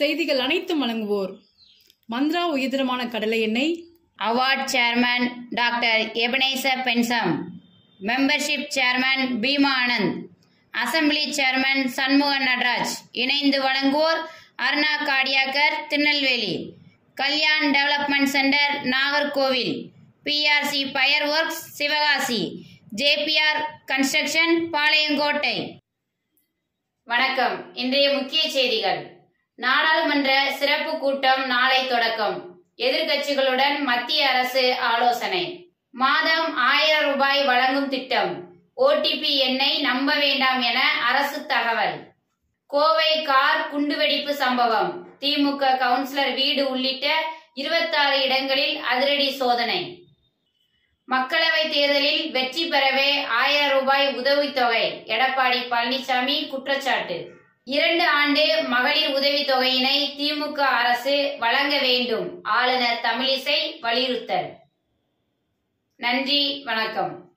செய்திகள் அனைத்தும் வழங்குவோர் மந்த்ரா உயர்தரமான கடலை எண்ணெய் award chairman doctor Ebenezer Bensam membership chairman Bheema Anand assembly chairman Shanmugan Natraj இணைந்து வழங்குவோர் Aruna Kadiyakkar Tirunelveli Kalyan development centre Nagercoil BRC fire works Sivakasi JPR construction Palayamkottai வணக்கம் இன்றைய முக்கிய செய்திகள் நாடாளுமன்ற சிறப்பு கூட்டம் நாளை தொடக்கம் எதிர்க்கட்சிகளுடன் மத்திய அரசு ஆலோசனை மாதம் ஆயிரம் ரூபாய் வழங்கும் திட்டம் ஓடிபி எண்ணை நம்ப வேண்டாம் என அரசு தகவல் கோவை கார் குண்டுவெடிப்பு சம்பவம் திமுக கவுன்சிலர் வீடு உள்ளிட்ட இருபத்தாறு இடங்களில் அதிரடி சோதனை மக்களவை தேர்தலில் வெற்றி பெறவே ஆயிரம் ரூபாய் உதவித்தொகை எடப்பாடி பழனிசாமி குற்றச்சாட்டு இரண்டு ஆண்டு மகளிர் உதவித்தொகையினை திமுக அரசு வழங்க வேண்டும் ஆளுநர் தமிழிசை வலியுறுத்தல் நன்றி வணக்கம்